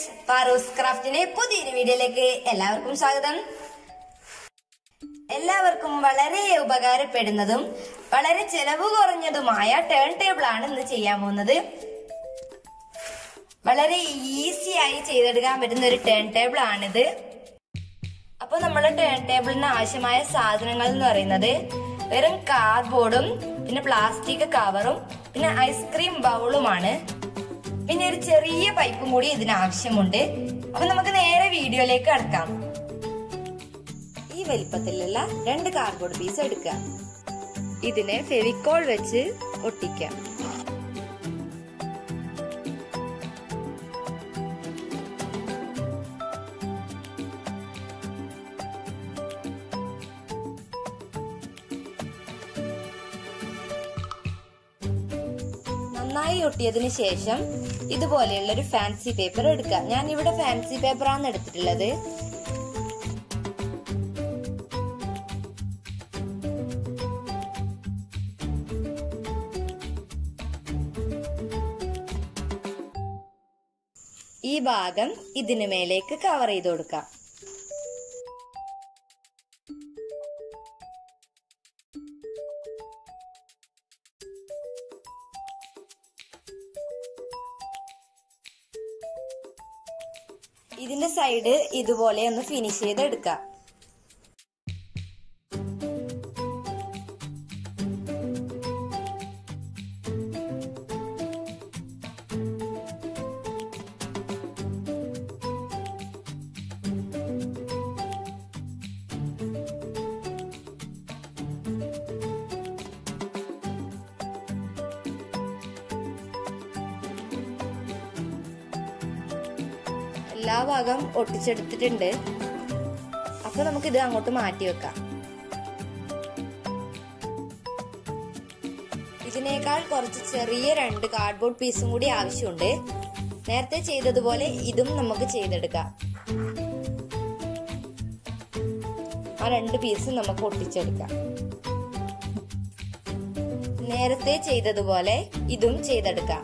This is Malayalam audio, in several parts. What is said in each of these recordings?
ഫ്രണ്ട്സ് പാറൂസ് ക്രാഫ്റ്റിന്റെ പുതിയൊരു വീഡിയോയിലേക്ക് എല്ലാവർക്കും സ്വാഗതം എല്ലാവർക്കും വളരെ ഉപകാരപ്പെടുന്നതും വളരെ ചെലവ് കുറഞ്ഞതുമായ ടേൺ ടേബിൾ ആണ് ഇന്ന് ചെയ്യാൻ പോകുന്നത് വളരെ ഈസി ആയി ചെയ്തെടുക്കാൻ പറ്റുന്ന ഒരു ടേൺ ടേബിൾ ആണിത് അപ്പൊ നമ്മുടെ ടേൺ ടേബിളിന് ആവശ്യമായ സാധനങ്ങൾ എന്ന് പറയുന്നത് വെറും കാർഡ്ബോർഡും പിന്നെ പ്ലാസ്റ്റിക് കവറും പിന്നെ ഐസ്ക്രീം ബൗളുമാണ് പിന്നെ ഒരു ചെറിയ പൈപ്പും കൂടി ഇതിന് ആവശ്യമുണ്ട് അപ്പൊ നമുക്ക് നേരെ വീഡിയോയിലേക്ക് കടക്കാം ഈ വലിപ്പത്തിലുള്ള രണ്ട് കാർഡ്ബോർഡ് പീസ് എടുക്കുക ഇതിനെ ഫെവിക്കോൾ വെച്ച് ഒട്ടിക്കാം നന്നായി ഒട്ടിയതിന് ശേഷം ഇതുപോലെയുള്ള ഒരു ഫാൻസി പേപ്പർ എടുക്കുക ഞാൻ ഇവിടെ ഫാൻസി പേപ്പറാണ് എടുത്തിട്ടുള്ളത് ഈ ഭാഗം ഇതിന് മേലേക്ക് കവർ ചെയ്ത് കൊടുക്കാം ഇതിന്റെ സൈഡ് ഇതുപോലെ ഒന്ന് ഫിനിഷ് ചെയ്തെടുക്കാം എല്ലാ ഭാഗം ഒട്ടിച്ചെടുത്തിട്ടുണ്ട് അപ്പൊ നമുക്ക് ഇത് അങ്ങോട്ട് മാറ്റി വെക്കാം ഇതിനേക്കാൾ കുറച്ച് ചെറിയ രണ്ട് കാർഡ്ബോർഡ് പീസും കൂടി ആവശ്യമുണ്ട് നേരത്തെ ചെയ്തതുപോലെ ഇതും നമുക്ക് ചെയ്തെടുക്കാം ആ രണ്ട് പീസ് നമുക്ക് ഒട്ടിച്ചെടുക്കാം നേരത്തെ ചെയ്തതുപോലെ ഇതും ചെയ്തെടുക്കാം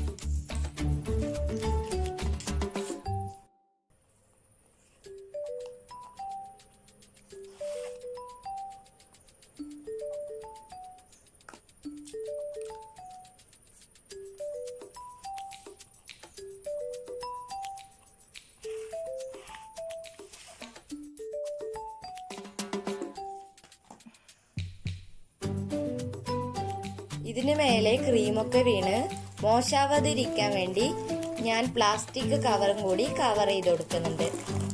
ഇതിന് മേലെ ക്രീമൊക്കെ വീണ് മോശാവാതിരിക്കാൻ വേണ്ടി ഞാൻ പ്ലാസ്റ്റിക് കവറും കൂടി കവർ ചെയ്ത് കൊടുക്കുന്നുണ്ട്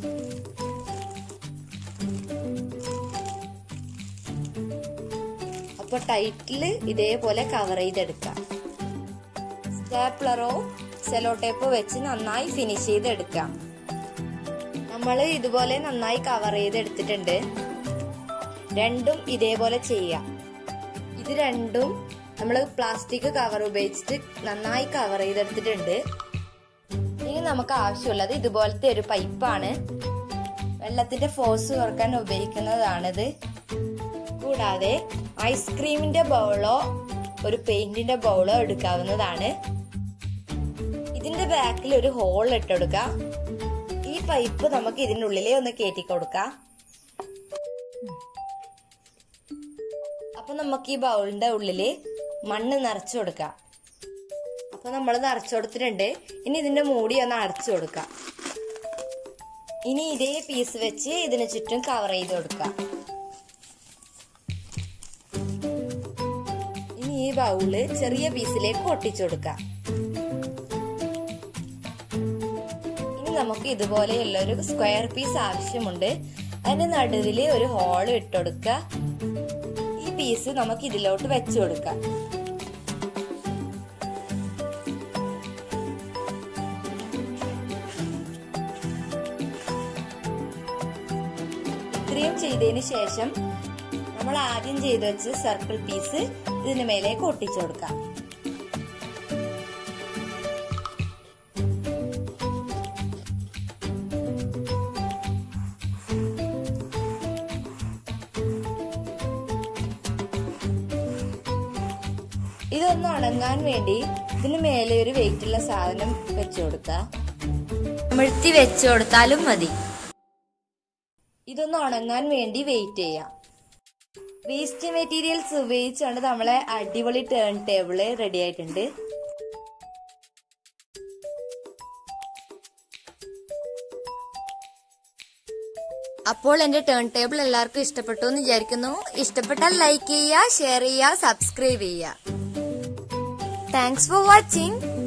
അപ്പൊ ടൈറ്റില് ഇതേപോലെ കവർ ചെയ്തെടുക്കാം സ്റ്റാപ്ലറോ സെലോ ടേപ്പോ വെച്ച് നന്നായി ഫിനിഷ് ചെയ്തെടുക്കാം നമ്മൾ ഇതുപോലെ നന്നായി കവർ ചെയ്തെടുത്തിട്ടുണ്ട് രണ്ടും ഇതേപോലെ ചെയ്യാം ഇത് രണ്ടും നമ്മൾ പ്ലാസ്റ്റിക് കവർ ഉപയോഗിച്ചിട്ട് നന്നായി കവർ ചെയ്തെടുത്തിട്ടുണ്ട് ഇനി നമുക്ക് ആവശ്യമുള്ളത് ഇതുപോലത്തെ ഒരു പൈപ്പാണ് വെള്ളത്തിന്റെ ഫോഴ്സ് കുറക്കാൻ ഉപയോഗിക്കുന്നതാണിത് കൂടാതെ ഐസ്ക്രീമിന്റെ ബൗളോ ഒരു പെയിന്റിന്റെ ബൗളോ എടുക്കാവുന്നതാണ് ഇതിന്റെ ബാക്കിൽ ഒരു ഹോൾ ഇട്ടെടുക്കാം ഈ പൈപ്പ് നമുക്ക് ഇതിൻ്റെ ഉള്ളിലേ ഒന്ന് കയറ്റി കൊടുക്കാം അപ്പൊ നമുക്ക് ഈ ബൗളിന്റെ ഉള്ളില് മണ്ണ് നിറച്ചു കൊടുക്കാം അപ്പൊ നമ്മൾ നിറച്ചു കൊടുത്തിട്ടുണ്ട് ഇനി ഇതിന്റെ മൂടി ഒന്ന് അടച്ചു കൊടുക്കാം ഇനി ഇതേ പീസ് വെച്ച് ഇതിന് ചുറ്റും കവർ ചെയ്ത് കൊടുക്കാം ഇനി ഈ ബൗള് ചെറിയ പീസിലേക്ക് ഒട്ടിച്ചു കൊടുക്കാം ഇനി നമുക്ക് ഇതുപോലെയുള്ള ഒരു സ്ക്വയർ പീസ് ആവശ്യമുണ്ട് അതിന്റെ നടുവില് ഒരു ഹോൾ ഇട്ടുകൊടുക്കുക ഈ പീസ് നമുക്ക് ഇതിലോട്ട് വെച്ചു കൊടുക്കാം ഇത്രയും ചെയ്തതിന് ശേഷം നമ്മൾ ആദ്യം ചെയ്ത് വെച്ച് സർക്കിൾ പീസ് ഇതിന് മേലേക്ക് ഒട്ടിച്ചു കൊടുക്കാം ഇതൊന്ന് ഉണങ്ങാൻ വേണ്ടി ഇതിന് മേലെ ഒരു വെയിറ്റ് ഉള്ള സാധനം വെച്ചു കൊടുക്കുക കമിഴ്ത്തി വെച്ചു കൊടുത്താലും മതി ഇതൊന്ന് ഉണങ്ങാൻ വേണ്ടി വെയിറ്റ് ചെയ്യാം വേസ്റ്റ് മെറ്റീരിയൽസ് ഉപയോഗിച്ചുകൊണ്ട് നമ്മളെ അടിപൊളി ടേൺ ടേബിള് റെഡി ആയിട്ടുണ്ട് അപ്പോൾ എന്റെ ടേൺ ടേബിൾ എല്ലാവർക്കും ഇഷ്ടപ്പെട്ടു എന്ന് വിചാരിക്കുന്നു ഇഷ്ടപ്പെട്ടാൽ ലൈക്ക് ചെയ്യുക ഷെയർ ചെയ്യുക സബ്സ്ക്രൈബ് ചെയ്യുക താങ്ക്സ് ഫോർ വാച്ചിങ്